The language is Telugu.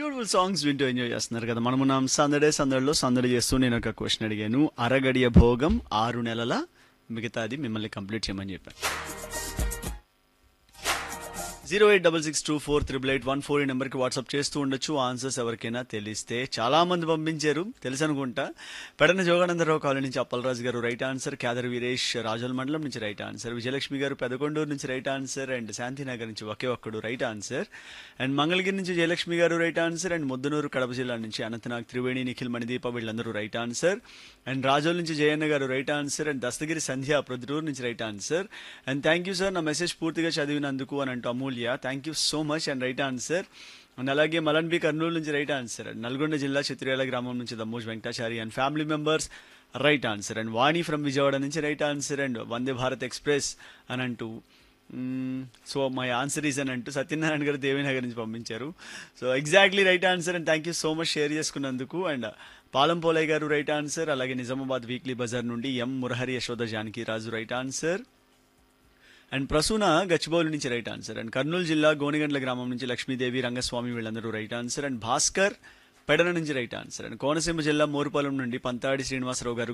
బ్యూటిఫుల్ సాంగ్స్ వింటూ ఎంజాయ్ చేస్తున్నారు కదా మనము నా సందడే సందడిలో సందడి చేస్తూ నేను ఒక క్వశ్చన్ అడిగాను అరగడియ భోగం ఆరు నెలల మిగతాది మిమ్మల్ని కంప్లీట్ చేయమని చెప్పాను zero eight double six two four triple eight one four ఈ నెంబర్కి వాట్సాప్ చేస్తూ ఉండొచ్చు ఆన్సర్స్ ఎవరికైనా తెలిస్తే చాలా మంది పంపించారు తెలుసు అనుకుంటా పెడన జోగానందరావు కాలనీ నుంచి అప్పలరాజు గారు రైట్ ఆన్సర్ కేదర్ వీరేష్ రాజోల్ మండలం నుంచి రైట్ ఆన్సర్ విజయలక్ష్మి గారు పెదకొండూరు నుంచి రైట్ ఆన్సర్ అండ్ శాంతినగర్ నుంచి ఒకే ఒక్కడు రైట్ ఆన్సర్ అండ్ మంగళగిరి నుంచి జయలక్ష్మి గారు right answer and Muddanur Kadapa జిల్లా నుంచి అనంతనాగ్ త్రివేణి నిఖిల్ మణిదీప వీళ్ళందరూ రైట్ ఆన్సర్ అండ్ రాజోల్ నుంచి జయన్న గారు right answer and Dastagiri Sandhya Proddatur నుంచి right answer and thank you sir నా మెసేజ్ పూర్తిగా చదివినందుకు అని అంటూ Amulya thank you so much and right answer and అలాగే మలన్ బి కర్నూలు నుంచి రైట్ ఆన్సర్ అండ్ నల్గొండ జిల్లా చిత్రేల గ్రామం నుంచి Dammoj Venkatachari and family members right answer and Vani from Vijayawada నుంచి right answer and Vande Bharat express అని అంటూ సో మై ఆన్సర్ ఈజ్ అని అంటూ సత్యనారాయణ గారు దేవినగర్ నుంచి పంపించారు so exactly right answer and thank you so much share చేసుకున్నందుకు అండ్ పాలం పోలయ్య గారు రైట్ ఆన్సర్ అలాగే నిజామాబాద్ వీక్లీ బజార్ నుండి M Murahari Yashoda Janaki Raju right answer and Prasuna Gachibowli నుంచి రైట్ ఆన్సర్ అండ్ కర్నూలు జిల్లా గోనిగండ్ల గ్రామం నుంచి లక్ష్మీదేవి రంగస్వామి వీళ్ళందరూ right answer and Bhaskar Pedana నుంచి రైట్ ఆన్సర్ అండ్ కోనసీమ జిల్లా మోరుపాలెం నుండి పంతాడి శ్రీనివాసరావు గారు